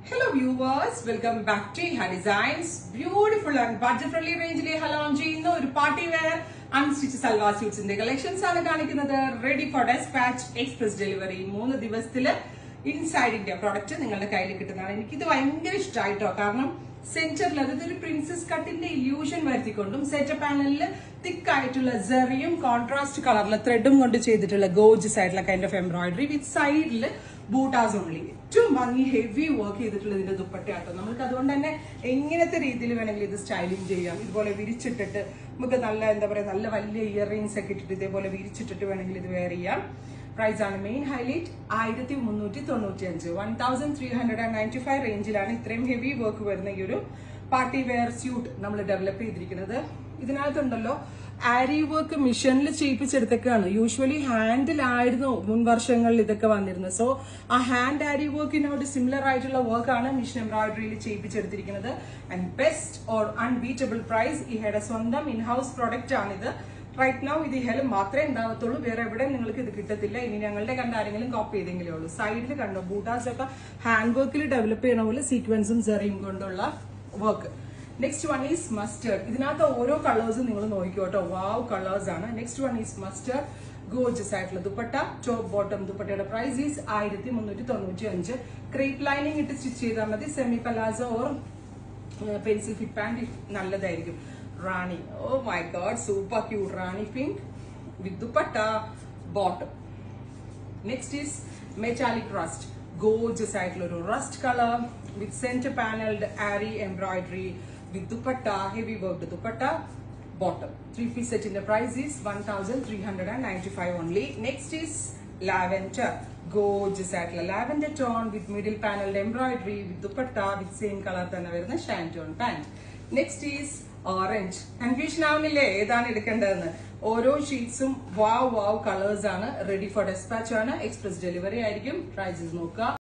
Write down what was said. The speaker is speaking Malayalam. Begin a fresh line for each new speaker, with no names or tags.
hello viewers welcome back to ഹാ designs beautiful and budget friendly റേഞ്ചിൽ ഹലോൺ ചെയ്യുന്ന ഒരു പാർട്ടി വെയർ അൺസ്റ്റിച്ച് സൽവാർ സ്യൂട്ട്സിന്റെ കളക്ഷൻസ് ആണ് കാണിക്കുന്നത് ready for dispatch express delivery മൂന്ന് ദിവസത്തില് ഇൻസൈഡ് ഇന്ത്യ പ്രോഡക്റ്റ് നിങ്ങളുടെ കയ്യിൽ കിട്ടുന്നതാണ് എനിക്കിത് ഭയങ്കര ഇഷ്ടമായിട്ടോ കാരണം സെന്ററിൽ അതായത് ഒരു പ്രിൻസസ് കട്ടിന്റെ ഇല്യൂഷൻ വരുത്തിക്കൊണ്ടും സെറ്റർ പാനലിൽ തിക്ക് ആയിട്ടുള്ള സെറിയും കോൺട്രാസ്റ്റ് കളറിലെ ത്രെഡും കൊണ്ട് ചെയ്തിട്ടുള്ള ഗോജസ് ആയിട്ടുള്ള കൈൻഡ് ഓഫ് എംബ്രോയിഡറി വിത്ത് സൈഡിൽ ബൂട്ടാസ് ഓൺലി ഏറ്റവും ഭംഗി ഹെവി വർക്ക് ചെയ്തിട്ടുള്ള ഇതിന്റെ ദുപ്പട്ടയാട്ടോ നമുക്ക് അതുകൊണ്ട് തന്നെ എങ്ങനത്തെ രീതിയിൽ വേണമെങ്കിൽ ഇത് സ്റ്റൈലിംഗ് ചെയ്യാം ഇതുപോലെ വിരിച്ചിട്ടിട്ട് നമുക്ക് നല്ല എന്താ പറയാ നല്ല വലിയ ഇയർ റിംഗ്സ് ഒക്കെ ഇട്ടിട്ട് ഇതേപോലെ വിരിച്ചിട്ടിട്ട് വേണമെങ്കിൽ ഇത് വെയർ ചെയ്യാം പ്രൈസ് ആണ് മെയിൻ ഹൈലൈറ്റ് ആയിരത്തി മുന്നൂറ്റി തൊണ്ണൂറ്റി അഞ്ച് one thousand three hundred and ninety five റേഞ്ചിലാണ് ഇത്രയും ഹെവി വർക്ക് വരുന്ന ഈ ഒരു പാർട്ടി വെയർ സ്യൂട്ട് നമ്മൾ ഡെവലപ്പ് ചെയ്തിരിക്കുന്നത് ഇതിനകത്തുണ്ടല്ലോ ആരി വർക്ക് മിഷനിൽ ചെയ്യിപ്പിച്ചെടുത്തൊക്കെയാണ് യൂഷ്വലി ഹാൻഡിലായിരുന്നു മുൻ വർഷങ്ങളിൽ ഇതൊക്കെ വന്നിരുന്നത് സോ ആ ഹാൻഡ് ആരി വർക്കിനോട് സിമിലർ ആയിട്ടുള്ള വർക്കാണ് മിഷൻ എംബ്രോയിഡറിയിൽ ചെയ്യിപ്പിച്ചെടുത്തിരിക്കുന്നത് and best or unbeatable price ഈ ഹെയുടെ സ്വന്തം ഇൻ ഹൗസ് പ്രൊഡക്റ്റ് ആണിത് റൈറ്റ് നൗ ഇത് ഹെൽ മാത്രമേ ഉണ്ടാവത്തുള്ളൂ വേറെ എവിടെയും നിങ്ങൾക്ക് ഇത് കിട്ടത്തില്ല ഇനി ഞങ്ങളുടെ കണ്ട ആരെങ്കിലും കോപ്പി ചെയ്തെങ്കിലേ ഉള്ളൂ സൈഡിൽ കണ്ടോ ബൂട്ടാസ് ഒക്കെ ഹാൻഡ് വർക്കിൽ ഡെവലപ്പ് ചെയ്യണ പോലെ സീക്വൻസും സെറിയും കൊണ്ടുള്ള work next one is mustard ഇതിനകത്ത് ഓരോ കളേഴ്സും നിങ്ങൾ നോക്കിക്കോട്ടോ വാവ് കളേഴ്സ് ആണ് next one is mustard gorgeous ആയിട്ടുള്ള ദുപ്പട്ട ടോപ്പ് ബോട്ടം ദുപ്പട്ടയുടെ പ്രൈസ് ഈസ് ആയിരത്തി മുന്നൂറ്റി തൊണ്ണൂറ്റി അഞ്ച് ക്രേപ്പ് ലൈനിങ് ഇട്ട് സ്റ്റിച്ച് ചെയ്താൽ മതി semi palazzo or pencil fit pant നല്ലതായിരിക്കും rani oh my god super cute rani pink with dupatta bottom next is metallic rust gorgeous ആയിട്ടുള്ള ഒരു rust colour with centre panelled aari embroidery with dupatta heavy work dupatta bottom three piece സെറ്റിന്റെ price is one thousand three hundred and ninety five only next is lavender gorgeous ആയിട്ടുള്ള lavender tone with middle panelled embroidery with dupatta with same colour തന്നെ വരുന്ന ഷാൻ tone pant next is orange confusion ആവുന്നില്ലേ ഏതാണ് എടുക്കേണ്ടതെന്ന് ഓരോ ഷീറ്റ്സും വാവ് വാവ് കളേഴ്സ് ആണ് റെഡി ഫോർ ഡെസ്പാച്ച് ആണ് എക്സ്പ്രസ് ഡെലിവറി ആയിരിക്കും പ്രൈസസ് നോക്കുക